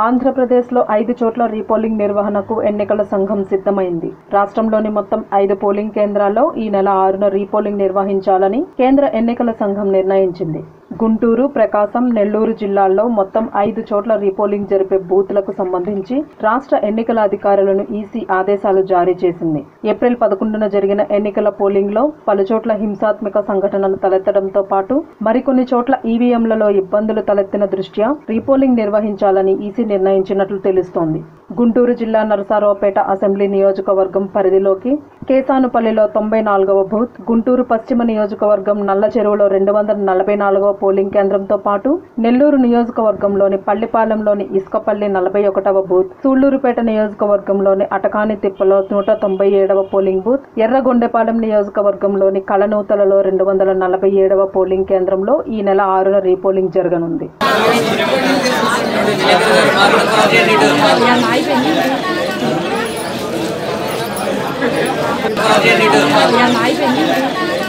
ఆంధ్రప్రదేశ్లో ఐదు చోట్ల రీపోలింగ్ నిర్వహణకు ఎన్నికల సంఘం సిద్ధమైంది రాష్ట్రంలోని మొత్తం ఐదు పోలింగ్ కేంద్రాల్లో ఈ నెల ఆరున రీపోలింగ్ నిర్వహించాలని కేంద్ర ఎన్నికల సంఘం నిర్ణయించింది గుంటూరు ప్రకాశం నెల్లూరు జిల్లాల్లో మొత్తం ఐదు చోట్ల రీపోలింగ్ జరిపే బూత్లకు సంబంధించి రాష్ట్ర ఎన్నికల అధికారులను ఈసీ ఆదేశాలు జారీ చేసింది ఏప్రిల్ పదకొండున జరిగిన ఎన్నికల పోలింగ్ లో పలుచోట్ల హింసాత్మక సంఘటనలు తలెత్తడంతో పాటు మరికొన్ని చోట్ల ఈవీఎంలలో ఇబ్బందులు తలెత్తిన దృష్ట్యా రీపోలింగ్ నిర్వహించాలని ఈసీ నిర్ణయించినట్లు తెలుస్తోంది గుంటూరు జిల్లా నరసారావుపేట అసెంబ్లీ నియోజకవర్గం పరిధిలోకి కేసానుపల్లిలో తొంభై నాలుగవ బూత్ గుంటూరు పశ్చిమ నియోజకవర్గం నల్ల చెరువులో రెండు వందల నలభై నాలుగవ పోలింగ్ కేంద్రంతో పాటు నెల్లూరు నియోజకవర్గంలోని పల్లిపాలెంలోని ఇసుకపల్లి నలభై ఒకటవ బూత్ సూళ్లూరుపేట నియోజకవర్గంలోని అటకాని తిప్పలో నూట తొంభై ఏడవ పోలింగ్ బూత్ ఎర్రగొండెపాలెం నియోజకవర్గంలోని కలనూతలలో రెండు వందల నలభై ఏడవ పోలింగ్ కేంద్రంలో ఈ నెల ఆరున రీపోలింగ్ జరగనుంది అయిపోయింది